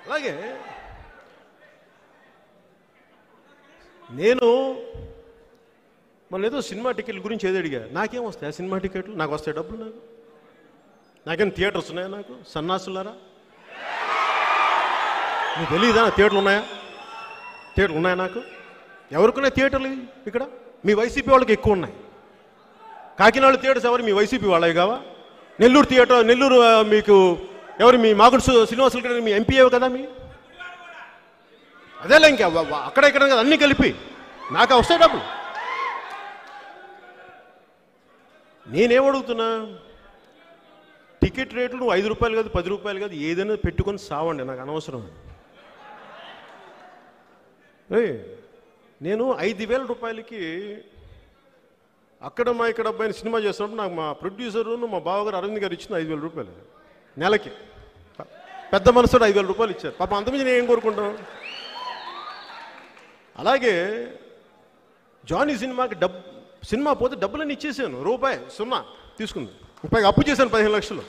అలాగే నేను మన ఏదో సినిమా టికెట్ల గురించి ఏదో అడిగా నాకేం వస్తాయి ఆ సినిమా టికెట్లు నాకు వస్తాయి డబ్బులు నాకు నాకేం థియేటర్స్ ఉన్నాయా నాకు సన్నాసులారా నీకు తెలియదా థియేటర్లు ఉన్నాయా థియేటర్లు ఉన్నాయా నాకు ఎవరికున్నాయి థియేటర్లు ఇక్కడ మీ వైసీపీ వాళ్ళకి ఎక్కువ ఉన్నాయి కాకినాడ థియేటర్స్ ఎవరు మీ వైసీపీ వాళ్ళవి కావా నెల్లూరు థియేటర్ నెల్లూరు ఆ, మీకు ఎవరు మీ మాగుడు శ్రీ- శ్రీనివాసులు గారు మీ ఎంపీ కదా మీ అదేలే ఇంకా వ- వ- అక్కడ ఇక్కడ కదా అన్నీ కలిపి నాకు వస్తాయి డబ్బులు నేనేమడుగుతున్నా టికెట్ రేట్లు నువ్వు ఐదు రూపాయలు కాదు పది రూపాయలు కాదు ఏదైనా పెట్టుకొని సావండి నాకు అనవసరం ఏయ్, నేను ఐదు వేల రూపాయలకి అక్కడ మా ఇక్కడ అబ్బాయిని సినిమా చేస్తున్నప్పుడు నాకు మా ప్రొడ్యూసరు మా బావగారు అరవింద్ గారు ఇచ్చింది ఐదు వేల రూపాయలు నెలకి పెద్ద మనసుడు ఐదు వేల రూపాయలు ఇచ్చారు పాప అంతమంది నేను ఏం కోరుకుంటాం అలాగే జానీ సినిమాకి డబ్ సినిమా పోతే డబ్బులన్నీ ఇచ్చేసాను రూపాయి సున్నా తీసుకుంది రూపాయికి అప్పు చేశాను పదిహేను లక్షలు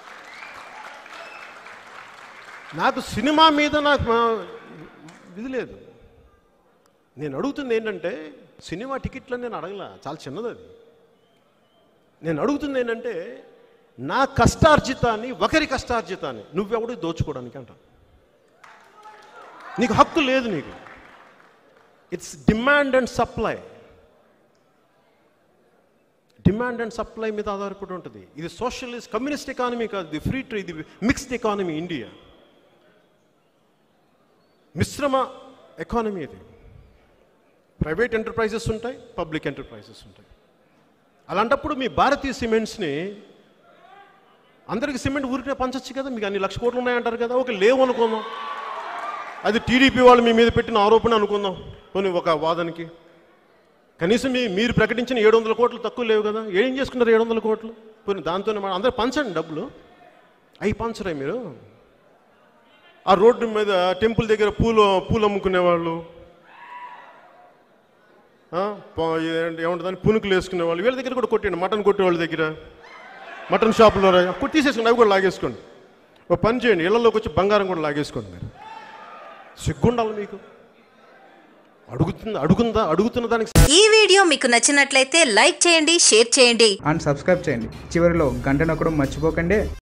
నాకు సినిమా మీద నాకు మా- ఇది లేదు నేను అడుగుతుంది ఏంటంటే సినిమా టికెట్లు నేను అడగలా చాలా చిన్నది అది నేను అడుగుతుంది ఏంటంటే నా కష్టార్జితాన్ని ఒకరి కష్టార్జితాన్ని నువ్వెవడు దోచుకోవడానికి అంట నీకు హక్కు లేదు నీకు it's demand and supply demand and supply మీద ఆధారపడి ఉంటుంది ఇది సోషలిస్ట్ కమ్యూనిస్ట్ ఎకానమీ కాదు ఇది ఫ్రీ ట్రేడ్ ఇది మిక్స్డ్ ఎకానమీ ఇండియా మిశ్రమ ఎకానమీ ఇది ప్రైవేట్ ఎంటర్ప్రైజెస్ ఉంటాయి పబ్లిక్ ఎంటర్ప్రైజెస్ ఉంటాయి అలాంటప్పుడు మీ భారతీయ సిమెంట్స్ని అందరికి సిమెంట్ ఊరికే పంచొచ్చు కదా మీకు అన్ని లక్ష కోట్లు ఉన్నాయంటారు కదా ఒక లేవు అనుకుందాం అది టీడీపీ వాళ్ళు మీ మీద పెట్టిన ఆరోపణ అనుకుందాం కొన్ని ఒక వాదనకి కనీసం మీ మీరు ప్రకటించిన ఏడు వందల కోట్లు తక్కువ లేవు కదా ఏం చేసుకున్నారు ఏడు వందల కోట్లు పోనీ దాంతోనే మన- అందరూ పంచండి డబ్బులు అవి పంచరే మీరు ఆ రోడ్డు మీద టెంపుల్ దగ్గర పూలు పూలు అమ్ముకునేవాళ్ళు ఆ, ప- ఏంటి- ఏమంటుందని పునుకులు వేసుకునే వాళ్ళు వీళ్ళ దగ్గర కూడా కొట్టండి మటన్ కొట్టే వాళ్ళ దగ్గర మటన్ షాపులో కొట్టి తీసేసుకోండి అవి కూడా లాగేసుకోండి ఒక పని చేయండి ఇళ్లలోకి వచ్చి బంగారం కూడా లాగేసుకోండి మీరు సిగ్గుండాలి మీకు అడుగుతుంది అడుగుందా అడుగుతున్న దానికి ఈ వీడియో మీకు నచ్చినట్లయితే లైక్ చేయండి షేర్ చేయండి అండ్ సబ్స్క్రైబ్ చేయండి చివరిలో గంట నొక్కడం మర్చిపోకండి